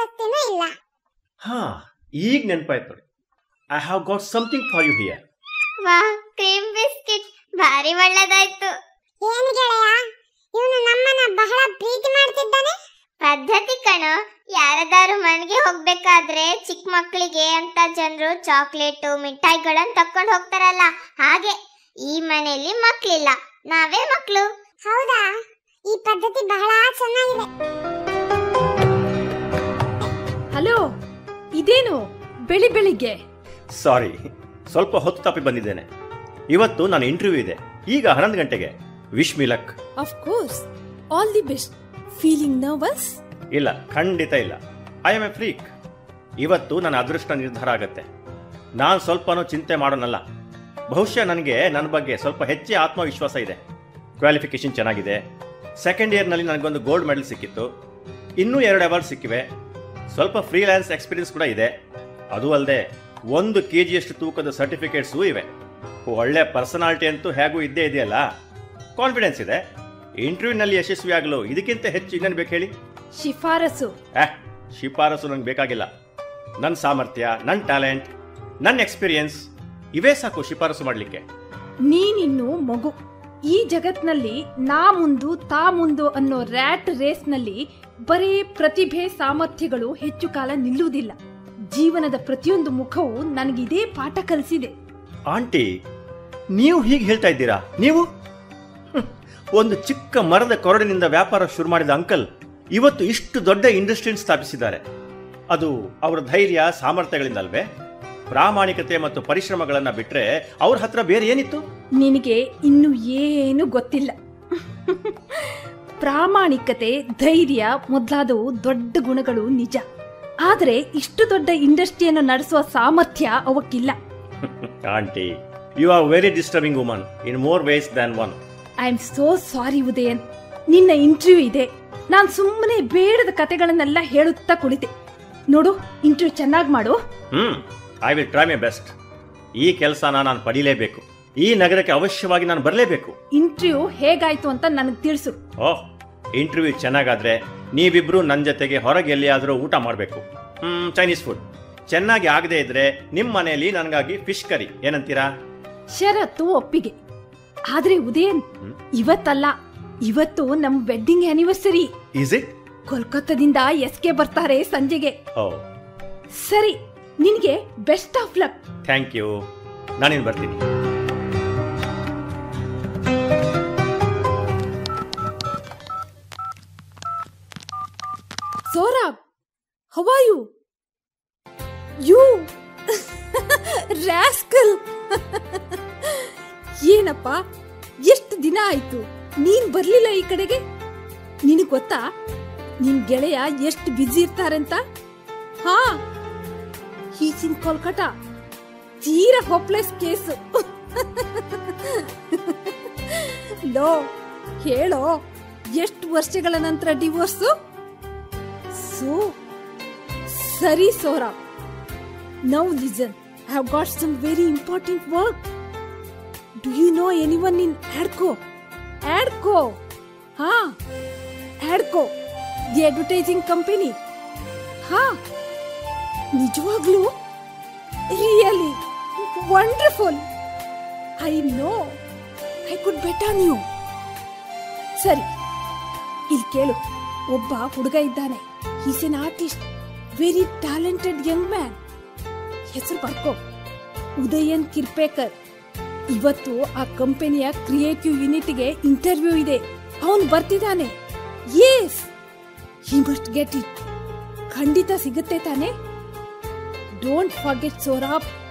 ಆಸಕ್ತಿನೂ ಇಲ್ಲ ಹಾ ಈಗ ನೆನಪಾಯ್ತು ನೋಡಿ I have got something for you here ವಾ ಕ್ರೀಮ್ ಬಿಸ್ಕೆಟ್ ಭಾರಿ ಒಳ್ಳೇದಾಯ್ತು ಏನು ಗೆಳೆಯ ಇವನು ನಮ್ಮನ್ನ ಬಹಳ ಪ್ರೀತಿ ಮಾಡ್ತಿದ್ದಾನೆ ಪದ್ಧತಿ ಕಣೋ ಯಾರದಾರು ಮನೆಗೆ ಹೋಗ್ಬೇಕಾದ್ರೆ ಚಿಕ್ಕ ಮಕ್ಕಳಿಗೆ ಅಂತ ಜನರು ಚಾಕ್ಲೇಟು ಮಿಠಾಯಿಗಳನ್ನ ತಕೊಂಡು ಹೋಗ್ತಾರಲ್ಲ ಹಾಗೆ ಈ ಮನೆಯಲ್ಲಿ ಮಕ್ಳಿಲ್ಲ ನಾವೇ ಮಕ್ಳು ಹೌದಾ ಈ ಪದ್ಧತಿ ಬಹಳ ಚೆನ್ನಾಗಿದೆ ಹಲೋ ಇದೇನು ಬೆಳಿ ಬೆಳಿಗ್ಗೆ ಸಾರಿ ಸ್ವಲ್ಪ ಹೊತ್ತು ತಪ್ಪಿ ಬಂದಿದ್ದೇನೆ ಇವತ್ತು ನಾನು ಇಂಟರ್ವ್ಯೂ ಇದೆ ಈಗ ಹನ್ನೊಂದು ಗಂಟೆಗೆ wish me luck of course all the best feeling nervous ಇಲ್ಲ ಖಂಡಿತ ಇಲ್ಲ ಐ ಆಮ್ ಎ ಫ್ರೀಕ್ ಇವತ್ತು ನನ್ನ ಅದೃಷ್ಟ ನಿರ್ಧಾರ ಆಗತ್ತೆ ನಾನು ಸ್ವಲ್ಪನೂ ಚಿಂತೆ ಮಾಡೋನಲ್ಲ ಬಹುಶಃ ನನಗೆ ನನ್ನ ಬಗ್ಗೆ ಸ್ವಲ್ಪ ಹೆಚ್ಚೇ ಆತ್ಮವಿಶ್ವಾಸ ಇದೆ ಕ್ವಾಲಿಫಿಕೇಶನ್ ಚೆನ್ನಾಗಿದೆ ಸೆಕೆಂಡ್ ಇಯರ್ನಲ್ಲಿ ನನಗೊಂದು ಗೋಲ್ಡ್ ಮೆಡಲ್ ಸಿಕ್ಕಿತ್ತು ಇನ್ನೂ ಎರಡು ಅವಾರ್ಡ್ ಸಿಕ್ಕಿವೆ ಸ್ವಲ್ಪ ಫ್ರೀಲ್ಯಾನ್ಸ್ ಎಕ್ಸ್ಪೀರಿಯನ್ಸ್ ಕೂಡ ಇದೆ ಅದು ಅಲ್ಲದೆ ಒಂದು ಕೆ ಜಿಯಷ್ಟು ತೂಕದ ಸರ್ಟಿಫಿಕೇಟ್ಸೂ ಇವೆ ಒಳ್ಳೆ ಪರ್ಸನಾಲಿಟಿ ಅಂತೂ ಹೇಗೂ ಇದ್ದೇ ಇದೆಯಲ್ಲ ಕಾನ್ಫಿಡೆನ್ಸ್ ಇದೆ ಇಂಟರ್ವ್ಯೂನಲ್ಲಿ ಯಶಸ್ವಿಯಾಗಲು ಇದಕ್ಕಿಂತ ಹೆಚ್ಚು ಇನ್ನೇನು ಬೇಕು ಹೇಳಿ ಶಿಫಾರಸು ಆಹ್ ಶಿಫಾರಸು ನಂಗೆ ಬೇಕಾಗಿಲ್ಲ ನನ್ನ ಸಾಮರ್ಥ್ಯ ನನ್ನ ಟ್ಯಾಲೆಂಟ್ ನನ್ನ ಎಕ್ಸ್ಪೀರಿಯನ್ಸ್ ಇವೇ ಸಾಕು ಶಿಫಾರಸು ಮಾಡಲಿಕ್ಕೆ ನೀನಿನ್ನು ಮಗು ಈ ಜಗತ್ನಲ್ಲಿ ನಾ ಮುಂದು ತಾ ಮುಂದು ಅನ್ನೋ ರ್ಯಾಟ್ ರೇಸ್ನಲ್ಲಿ ಬರೀ ಪ್ರತಿಭೆ ಸಾಮರ್ಥ್ಯಗಳು ಹೆಚ್ಚು ಕಾಲ ನಿಲ್ಲುವುದಿಲ್ಲ ಜೀವನದ ಪ್ರತಿಯೊಂದು ಮುಖವು ನನಗಿದೇ ಪಾಠ ಕಲಿಸಿದೆ ಆಂಟಿ ನೀವು ಹೀಗೆ ಹೇಳ್ತಾ ಇದ್ದೀರಾ ನೀವು ಹ್ಮ್. ಒಂದು ಚಿಕ್ಕ ಮರದ ಕೊರಡಿನಿಂದ ವ್ಯಾಪಾರ ಶುರು ಮಾಡಿದ ಅಂಕಲ್ ಇವತ್ತು ಇಷ್ಟು ದೊಡ್ಡ ಇಂಡಸ್ಟ್ರಿ ಸ್ಥಾಪಿಸಿದ್ದಾರೆ ಅದು ಅವರ ಧೈರ್ಯ ಸಾಮರ್ಥ್ಯಗಳಿಂದ ಅಲ್ವೇ ಪ್ರಾಮಾಣಿಕತೆ ಮತ್ತು ಪರಿಶ್ರಮಗಳನ್ನ ಬಿಟ್ರೆ ಅವ್ರ ಹತ್ರ ಬೇರೆ ಏನಿತ್ತು ನಿನಗೆ ಇನ್ನು ಏನು ಗೊತ್ತಿಲ್ಲ ಪ್ರಾಮಾಣಿಕತೆ ಧೈರ್ಯ ಮೊದಲಾದವು ದೊಡ್ಡ ಗುಣಗಳು ನಿಜ ಆದರೆ ಇಷ್ಟು ದೊಡ್ಡ ಇಂಡಸ್ಟ್ರಿಯನ್ನು ನಡೆಸುವ ಸಾಮರ್ಥ್ಯ ಅವಕ್ಕಿಲ್ಲ aunty you are very disturbing woman in more ways than one I am so sorry Udayan ನಿನ್ನ ಇಂಟರ್ವ್ಯೂ ಇದೆ ನಾನು ಸುಮ್ಮನೆ ಬೇಡದ ಕತೆಗಳನ್ನೆಲ್ಲ ಹೇಳುತ್ತಾ ಕುಳಿತೆ ನೋಡು ಇಂಟರ್ವ್ಯೂ ಚೆನ್ನಾಗಿ ಮಾಡು hmm I will try my best ಈ ಕೆಲಸನ ನಾನು ಪಡೀಲೇಬೇಕು ಈ ನಗರಕ್ಕೆ ಅವಶ್ಯವಾಗಿ ನಾನು ಬರಲೇಬೇಕು ಇಂಟರ್ವ್ಯೂ ಹೇಗಾಯ್ತು ಅಂತ ನನಗೆ ತಿಳಿಸು ಓಹ್ ಇಂಟರ್ವ್ಯೂ ಚೆನ್ನಾಗಾದ್ರೆ ನೀವಿಬ್ರು ನನ್ನ ಜೊತೆಗೆ ಹೊರಗೆ ಎಲ್ಲಿಯಾದರೂ ಊಟ ಮಾಡಬೇಕು ಹ್ಮ್ ಚೈನೀಸ್ ಫುಡ್ ಚೆನ್ನಾಗಿ ಆಗದೆ ಇದ್ರೆ ನಿಮ್ಮ ಮನೆಯಲ್ಲಿ ನನಗಾಗಿ ಫಿಶ್ ಕರಿ ಏನಂತೀರಾ ಷರತ್ತು ಒಪ್ಪಿಗೆ ಆದ್ರೆ ಉದಯನ್ ಹ್ಮ್? ಇವತ್ತಲ್ಲ ಇವತ್ತು ನಮ್ ವೆಡ್ಡಿಂಗ್ ಆನಿವರ್ಸರಿ ಈಸ್ ಇಟ್ ಕೋಲ್ಕತ್ತಾದಿಂದ ಎಸ್ ಕೆ ಬರ್ತಾರೆ ಸಂಜೆಗೆ ಓ ಸರಿ ನಿನ್ಗೆ best of luck thank you ನಾನಿನ್ ಬರ್ತೀನಿ ಸೋರಾಬ್ ಹವಾಯು ಯು ರಾಸ್ಕಲ್ ಏನಪ್ಪ ಎಷ್ಟು ದಿನ ಆಯ್ತು ನೀನ್ ಬರ್ಲಿಲ್ಲ ಈ ಕಡೆಗೆ ನಿನಗ್ ಗೊತ್ತಾ ನಿನ್ ಗೆಳೆಯ ಎಷ್ಟು ಬ್ಯುಸಿ ಇರ್ತಾರಂತ ಹಾ ಹೀಸ್ ಇನ್ ಕೋಲ್ಕಟಾ ತೀರಾ ಹೋಪ್ಲೆಸ್ ಕೇಸು ಲೋ ಹೇಳೋ ಎಷ್ಟು ವರ್ಷಗಳ ನಂತರ ಡಿವೋರ್ಸು ಸೊ ಸರಿ Sorab now listen I have got some very important work do you know any one in Adco Adco ಹಾ ಆಡ್ಕೋ ದಿ ಅಡ್ವರ್ಟೈಸಿಂಗ್ ಕಂಪನಿ ಹಾ ನಿಜವಾಗ್ಲೂ really wonderful I know I could bet on you ಸರಿ ಇಲ್ಲಿ ಕೇಳು ಒಬ್ಬ ಹುಡುಗ ಇದ್ದಾನೆ is an artist very talented young man ಹೆಸರು ಬರ್ಕೋ ಉದಯನ್ ಕಿರ್ಪೇಕರ್ ಇವತ್ತು ಆ ಕಂಪನಿಯ ಕ್ರಿಯೇಟಿವ್ ಯೂನಿಟ್ಗೆ ಇಂಟರ್ವ್ಯೂ ಇದೆ ಅವನು ಬರ್ತಿದ್ದಾನೆ yes he must get it ಖಂಡಿತ ಸಿಗುತ್ತೆ ತಾನೆ ಡೋಂಟ್ ಫಾರ್ಗೆಟ್ ಸೋರಾಬ್